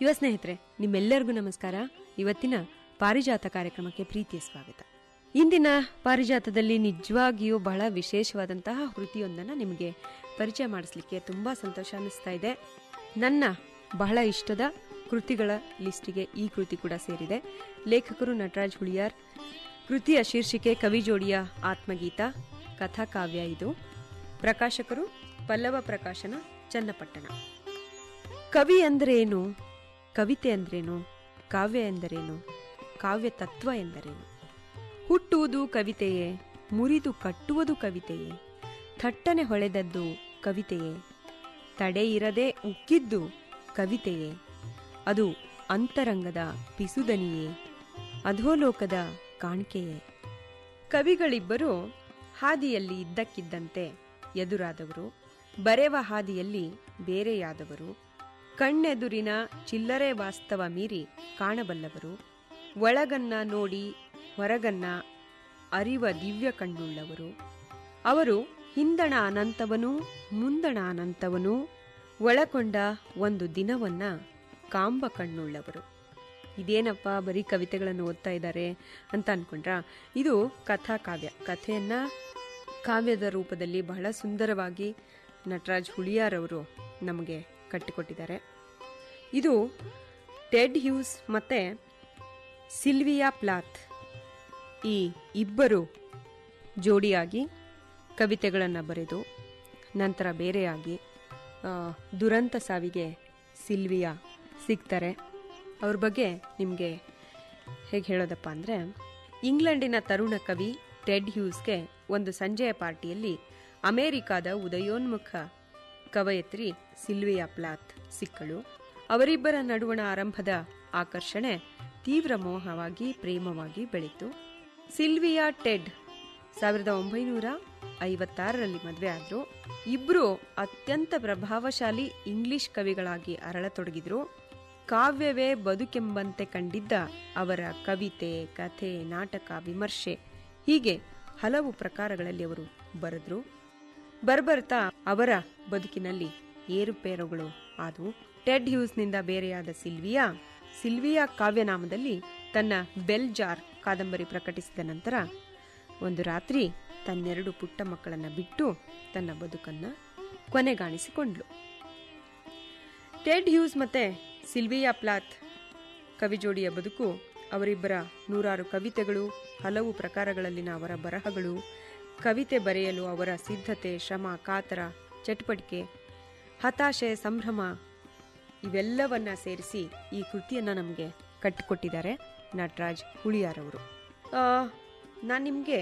ಯುವ ಸ್ನೇಹಿತರೆ ನಿಮ್ಮೆಲ್ಲರಿಗೂ ನಮಸ್ಕಾರ ಇವತ್ತಿನ ಪಾರಿಜಾತ ಕಾರ್ಯಕ್ರಮಕ್ಕೆ ಪ್ರೀತಿಯ ಸ್ವಾಗತ ಇಂದಿನ ಪಾರಿಜಾತದಲ್ಲಿ ನಿಜವಾಗಿಯೂ ಬಹಳ ವಿಶೇಷವಾದಂತಹ ಕೃತಿಯೊಂದನ್ನು ನಿಮಗೆ ಪರಿಚಯ ಮಾಡಿಸ್ಲಿಕ್ಕೆ ತುಂಬಾ ಸಂತೋಷ ಅನಿಸ್ತಾ ಇದೆ ನನ್ನ ಬಹಳ ಇಷ್ಟದ ಕೃತಿಗಳ ಲಿಸ್ಟಿಗೆ ಈ ಕೃತಿ ಕೂಡ ಸೇರಿದೆ ಲೇಖಕರು ನಟರಾಜ್ ಹುಳಿಯಾರ್ ಕೃತಿಯ ಶೀರ್ಷಿಕೆ ಕವಿ ಜೋಡಿಯ ಆತ್ಮಗೀತ ಕಥಾಕಾವ್ಯ ಇದು ಪ್ರಕಾಶಕರು ಪಲ್ಲವ ಪ್ರಕಾಶನ ಚನ್ನಪಟ್ಟಣ ಕವಿ ಅಂದ್ರೇನು ಕವಿತೆ ಅಂದ್ರೇನು ಕಾವ್ಯ ಎಂದರೇನು ಕಾವ್ಯ ತತ್ವ ಎಂದರೇನು ಹುಟ್ಟುವುದು ಕವಿತೆಯೇ ಮುರಿದು ಕಟ್ಟುವುದು ಕವಿತೆಯೇ ಥಟ್ಟನೆ ಹೊಳೆದದ್ದು ಕವಿತೆಯೇ ತಡೆ ಇರದೆ ಉಕ್ಕಿದ್ದು ಕವಿತೆಯೇ ಅದು ಅಂತರಂಗದ ಪಿಸುದನಿಯೇ ಅಧೋಲೋಕದ ಕಾಣಿಕೆಯೇ ಕವಿಗಳಿಬ್ಬರು ಹಾದಿಯಲ್ಲಿ ಇದ್ದಕ್ಕಿದ್ದಂತೆ ಎದುರಾದವರು ಬರೆವ ಹಾದಿಯಲ್ಲಿ ಬೇರೆಯಾದವರು ಕಣ್ಣೆದುರಿನ ಚಿಲ್ಲರೆ ವಾಸ್ತವ ಮೀರಿ ಕಾಣಬಲ್ಲವರು ಒಳಗನ್ನ ನೋಡಿ ಹೊರಗನ್ನ ಅರಿವ ದಿವ್ಯ ಕಣ್ಣುಳ್ಳವರು ಅವರು ಹಿಂದಣ ಅನಂತವನೂ ಮುಂದಣ ಅನಂತವನೂ ಒಳಕೊಂಡ ಒಂದು ದಿನವನ್ನ ಕಾಂಬ ಕಣ್ಣುಳ್ಳವರು ಇದೇನಪ್ಪ ಬರೀ ಕವಿತೆಗಳನ್ನು ಓದ್ತಾ ಇದ್ದಾರೆ ಅಂತ ಅನ್ಕೊಂಡ್ರ ಇದು ಕಥಾ ಕಾವ್ಯ ಕಥೆಯನ್ನ ಕಾವ್ಯದ ರೂಪದಲ್ಲಿ ಬಹಳ ಸುಂದರವಾಗಿ ನಟರಾಜ್ ಹುಳಿಯಾರ್ ಅವರು ನಮಗೆ ಕಟ್ಟಿಕೊಟ್ಟಿದ್ದಾರೆ ಇದು ಟೆಡ್ ಹ್ಯೂಸ್ ಮತ್ತೆ ಸಿಲ್ವಿಯಾ ಪ್ಲಾತ್ ಈ ಇಬ್ಬರು ಜೋಡಿಯಾಗಿ ಕವಿತೆಗಳನ್ನು ಬರೆದು ನಂತರ ಬೇರೆಯಾಗಿ ಆ, ದುರಂತ ಸಾವಿಗೆ ಸಿಲ್ವಿಯಾ ಸಿಗ್ತಾರೆ ಅವ್ರ ಬಗ್ಗೆ ನಿಮಗೆ ಹೇಗೆ ಹೇಳೋದಪ್ಪ ಅಂದರೆ ಇಂಗ್ಲೆಂಡಿನ ತರುಣ ಕವಿ ಟೆಡ್ ಹ್ಯೂಸ್ಗೆ ಒಂದು ಸಂಜೆಯ ಪಾರ್ಟಿಯಲ್ಲಿ ಅಮೆರಿಕಾದ ಉದಯೋನ್ಮುಖ ಕವಯತ್ರಿ ಸಿಲ್ವಿಯಾ ಪ್ಲಾತ್ ಸಿಕ್ಕಳು ಅವರಿಬ್ಬರ ನಡುವಣ ಆರಂಭದ ಆಕರ್ಷಣೆ ತೀವ್ರ ಮೋಹವಾಗಿ ಪ್ರೇಮವಾಗಿ ಬೆಳೀತು ಸಿಲ್ವಿಯಾ ಟೆಡ್ ಸಾವಿರದ ಒಂಬೈನೂರ ಐವತ್ತಾರರಲ್ಲಿ ಮದುವೆ ಆದ್ರು ಇಬ್ರು ಅತ್ಯಂತ ಪ್ರಭಾವಶಾಲಿ ಇಂಗ್ಲಿಷ್ ಕವಿಗಳಾಗಿ ಅರಳತೊಡಗಿದ್ರು ಕಾವ್ಯವೇ ಬದುಕೆಂಬಂತೆ ಕಂಡಿದ್ದ ಅವರ ಕವಿತೆ ಕಥೆ ನಾಟಕ ವಿಮರ್ಶೆ ಹೀಗೆ ಹಲವು ಪ್ರಕಾರಗಳಲ್ಲಿ ಅವರು ಬರೆದ್ರು ಬರ್ಬರ್ತಾ ಅವರ ಬದುಕಿನಲ್ಲಿ ಏರುಪೇರುಗಳು ಆದವು ಟೆಡ್ ಹ್ಯೂಸ್ನಿಂದ ಬೇರೆಯಾದ ಸಿಲ್ವಿಯಾ ಸಿಲ್ವಿಯಾ ಕಾವ್ಯನಾಮದಲ್ಲಿ ತನ್ನ ಬೆಲ್ ಜಾರ್ ಕಾದಂಬರಿ ಪ್ರಕಟಿಸಿದ ನಂತರ ಒಂದು ರಾತ್ರಿ ತನ್ನೆರಡು ಪುಟ್ಟ ಮಕ್ಕಳನ್ನ ಬಿಟ್ಟು ತನ್ನ ಬದುಕನ್ನ ಕೊನೆಗಾಣಿಸಿಕೊಂಡ್ಲು ಟೆಡ್ ಹ್ಯೂಸ್ ಮತ್ತೆ ಸಿಲ್ವಿಯಾ ಪ್ಲಾತ್ ಕವಿ ಜೋಡಿಯ ಬದುಕು ಅವರಿಬ್ಬರ ನೂರಾರು ಕವಿತೆಗಳು ಹಲವು ಪ್ರಕಾರಗಳಲ್ಲಿನ ಅವರ ಬರಹಗಳು ಕವಿತೆ ಬರೆಯಲು ಅವರ ಸಿದ್ಧತೆ ಶ್ರಮ ಕಾತರ ಚಟುವಟಿಕೆ ಹತಾಶೆ ಸಂಭ್ರಮ ಇವೆಲ್ಲವನ್ನ ಸೇರಿಸಿ ಈ ಕೃತಿಯನ್ನ ನಮಗೆ ಕಟ್ಟಿಕೊಟ್ಟಿದ್ದಾರೆ ನಟರಾಜ್ ಹುಳಿಯಾರ್ ಅವರು ನಾನು ನಿಮಗೆ